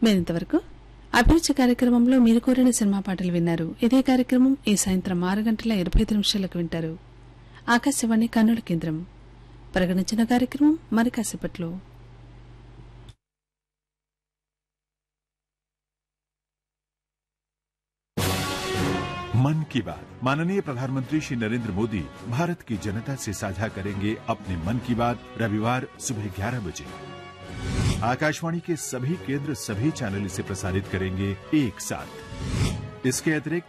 మీరింతవరకు అభిరుచి కార్యక్రమంలో మీరు కోరిన సినిమా పాటలు విన్నారు ఇదే కార్యక్రమం ఈ సాయంత్రం ఆరు గంటల ఇరవై ఐదు నిమిషాలకు వింటారు ఆకాశవాణి కన్నడ కేంద్రం పరిగణించిన కార్యక్రమం మరి కాసేపట్లో मन की बात माननीय प्रधानमंत्री श्री नरेंद्र मोदी भारत की जनता से साझा करेंगे अपने मन की बात रविवार सुबह ग्यारह बजे आकाशवाणी के सभी केंद्र सभी चैनल इसे प्रसारित करेंगे एक साथ इसके अतिरिक्त